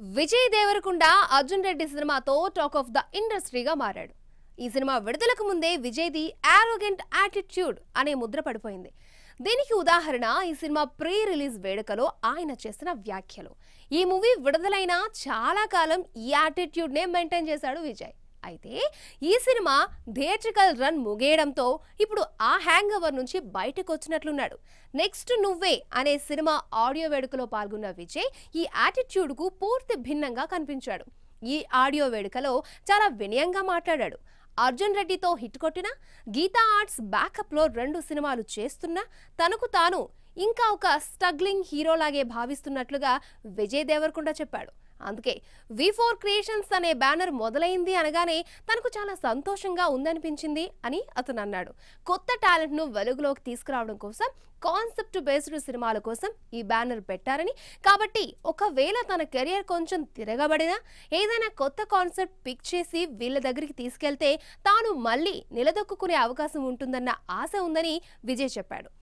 విజయ్ దేవరకొండ అర్జున్ రెడ్డి సినిమాతో talk of the ఇండస్ట్రీగా మారాడు ఈ సినిమా విడుదలకు ముందే విజయ్ది ఆరోగెంట్ యాటిట్యూడ్ అనే ముద్ర పడిపోయింది దీనికి ఉదాహరణ ఈ సినిమా ప్రీ రిలీజ్ వేడుకలో ఆయన చేసిన వ్యాఖ్యలు ఈ మూవీ విడుదలైన చాలా కాలం ఈ యాటిట్యూడ్నే మెయింటైన్ చేశాడు విజయ్ అయితే ఈ సినిమా థియేట్రికల్ రన్ ముగియడంతో ఇప్పుడు ఆ హ్యాంగ్ ఓవర్ నుంచి బయటకు వచ్చినట్లున్నాడు నెక్స్ట్ నువ్వే అనే సినిమా ఆడియో వేడుకలో పాల్గొన్న విజయ్ ఈ యాటిట్యూడ్కు పూర్తి భిన్నంగా కనిపించాడు ఈ ఆడియో వేడుకలో చాలా వినయంగా మాట్లాడాడు అర్జున్ రెడ్డితో హిట్ కొట్టిన గీతా ఆర్ట్స్ బ్యాకప్లో రెండు సినిమాలు చేస్తున్నా తనకు తాను ఇంకా ఒక స్ట్రగ్లింగ్ హీరోలాగే భావిస్తున్నట్లుగా విజయ్ దేవరకొండ చెప్పాడు అందుకే వి ఫోర్ క్రియేషన్స్ అనే బ్యానర్ మొదలైంది అనగానే తనకు చాలా సంతోషంగా ఉందనిపించింది అని అతను అన్నాడు కొత్త టాలెంట్ను వెలుగులోకి తీసుకురావడం కోసం కాన్సెప్ట్ బేస్డ్ సినిమాల కోసం ఈ బ్యానర్ పెట్టారని కాబట్టి ఒకవేళ తన కెరియర్ కొంచెం తిరగబడినా ఏదైనా కొత్త కాన్సెప్ట్ పిక్ చేసి వీళ్ళ దగ్గరికి తీసుకెళ్తే తాను మళ్ళీ నిలదొక్కునే అవకాశం ఉంటుందన్న ఆశ ఉందని విజయ్ చెప్పాడు